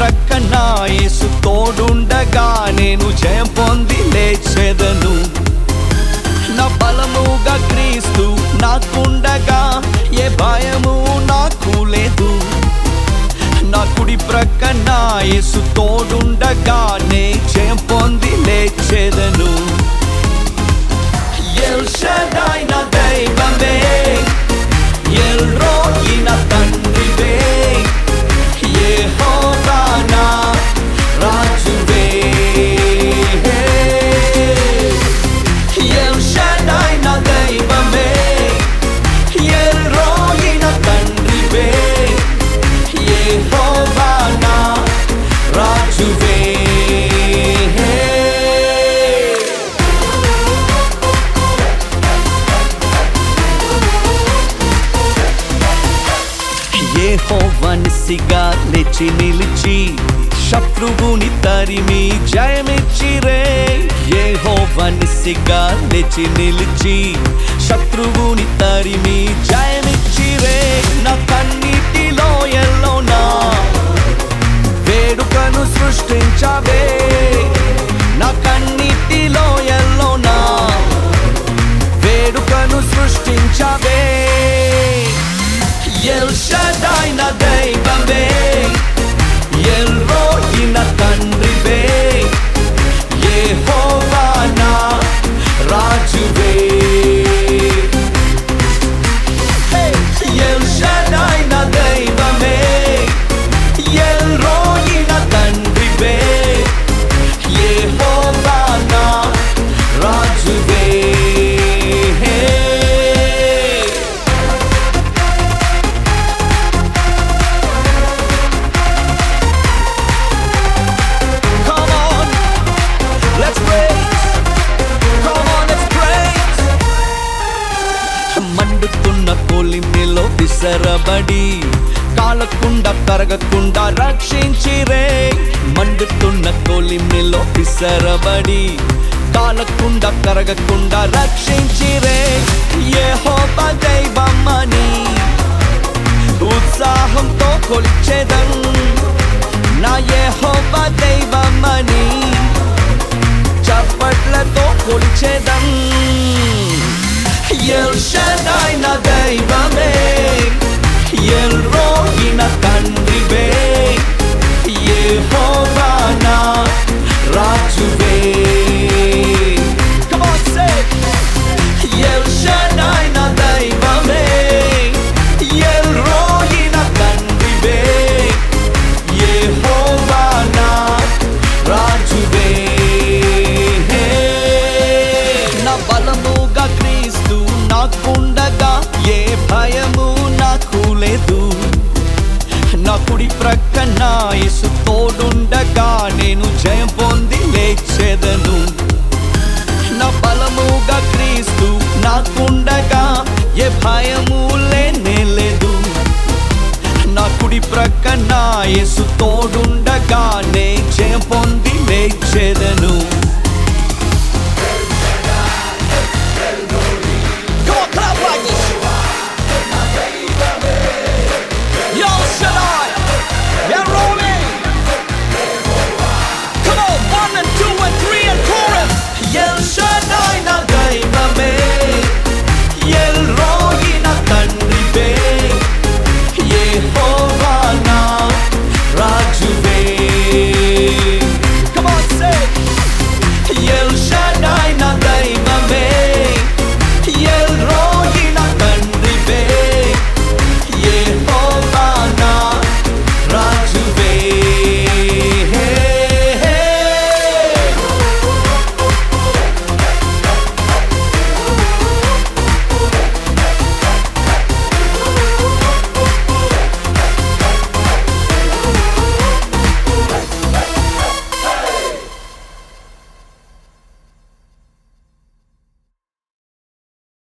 ప్రక్కన యేసు తోడుండగా నేను జయం పొంది లేచెదను నా బలముగా క్రీస్తు నాకుండగా ఏ భయము నాకు లేదు నా కుడి ప్రక్కన యేసు తోడుండగా నే జయం పొంది లేచెదను ఎల్ షడాయ్ నా దైవమే ఎల్ రోయి నా తండ్రివే యెహోవా నా రాజువే ఎల్ షడాయ్ నా దైవమే ఎల్ రోయి నా తండ్రివే యెహోవా నా రాజువే యెహోవనిసిగా లేచి నిలిచి శత్రువుని తరిమి జయమిచ్చి రే యెహోవనిసిగా లేచి నిలిచి శత్రువుని తరిమి జయమిచ్చి రే నా కన్నీటిలో ఎల్లోనా వేడుకను సృష్టించవే నా కన్నీటిలో ఎల్లోనా వేడుకను సృష్టించవే ఎల్ షడాయ్ నా దైవమే ఎల్ రోయి నా తండ్రివే యెహోవా నా రాజువే ఎల్ షడాయ్ నా దైవమే ఎల్ రోయి నా తండ్రివే యెహోవా నా రాజువే Come on, let's praise. Come on, let's praise. మండుతున్న కొలిమిలో విసరబడి కాలకుండా కరగకుండా రక్షించి రే మండుతున్న కొలిమిలో విసరబడి కాలకుండా కరగకుండా రక్షించి రే యెహోవా దైవమని ఉత్సాహంతో కొలిచెదం నా యెహోవా దైవమని చప్పట్లతో కొలిచెదం ఎల్ షడాయ్ నా దైవమే ఎల్ రోయి నా తండ్రివే యెహోవా నా రాజువే Come on, say it. El Shaddai నా దైవమే ఎల్ రోయి నా తండ్రివే యెహోవా నా రాజువే నా బలముగా క్రీస్తు నాకుండగా ఏ భయము నాకు లేదు నా కుడి ప్రక్కన యేసు తోడుండగా నేను జయం పొంది లేచెదను నా బలముగా క్రీస్తు నాకుండగా ఏ భయము లేనే లేదు నా కుడి ప్రక్కన యేసు తోడుండగా నే జయం పొంది లేచెదను